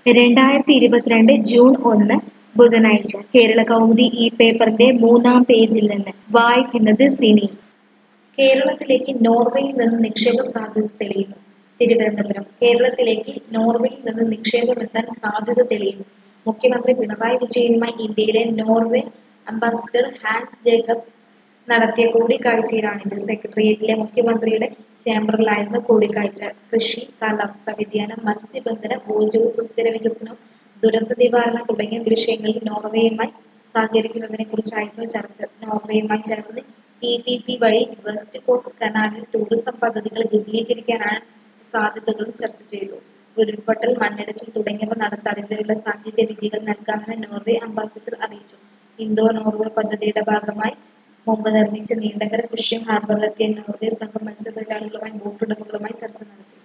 രണ്ടായിരത്തി ഇരുപത്തിരണ്ട് ജൂൺ ഒന്ന് ബുധനാഴ്ച കേരള കൗമുദി ഈ പേപ്പറിന്റെ മൂന്നാം പേജിൽ നിന്ന് വായിക്കുന്നത് സിനി കേരളത്തിലേക്ക് നോർവേയിൽ നിന്ന് നിക്ഷേപ സാധ്യത തെളിയുന്നു തിരുവനന്തപുരം കേരളത്തിലേക്ക് നോർവേയിൽ നിന്ന് നിക്ഷേപമെത്താൻ സാധ്യത തെളിയുന്നു മുഖ്യമന്ത്രി പിണറായി വിജയനുമായി ഇന്ത്യയിലെ നോർവേ അംബാസിഡർ ഹാൻസ് ജേക്കബ് നടത്തിയ കൂടിക്കാഴ്ചയിലാണിത് സെക്രട്ടേറിയറ്റിലെ മുഖ്യമന്ത്രിയുടെ ചേംബറിലായിരുന്നു കൂടിക്കാഴ്ച കൃഷി കാലാവസ്ഥാ വ്യതിയാനം മത്സ്യബന്ധനം ഊർജ്ജവും സുസ്ഥിര വികസനവും ദുരന്ത നിവാരണം തുടങ്ങിയ വിഷയങ്ങളിൽ നോർവേയുമായി സഹകരിക്കുന്നതിനെ കുറിച്ചായിരുന്നു ചർച്ച നോർവേയുമായി ചേർന്ന് ടി പി പി വഴി വെസ്റ്റ് കോസ്റ്റ് കനാലിൽ ടൂറിസം പദ്ധതികൾ വിപുലീകരിക്കാനാണ് സാധ്യതകളും ചർച്ച ചെയ്തു ഉരുൾപൊട്ടൽ മണ്ണിടിച്ചിൽ തുടങ്ങിയവ നടത്താതിനുള്ള സാങ്കേതിക വിദ്യകൾ നൽകാമെന്ന് നോർവേ അംബാസിഡർ അറിയിച്ചു ഇന്തോ നോർവേ പദ്ധതിയുടെ ഭാഗമായി മുമ്പ് നിർമ്മിച്ച നീണ്ടകര ഫിഷിംഗ് ഹാർബറിലെത്തിയ നോർവേ സംഘം മത്സ്യത്തൊഴിലാളികളുമായി ബോട്ടുടമകളുമായി ചർച്ച നടത്തി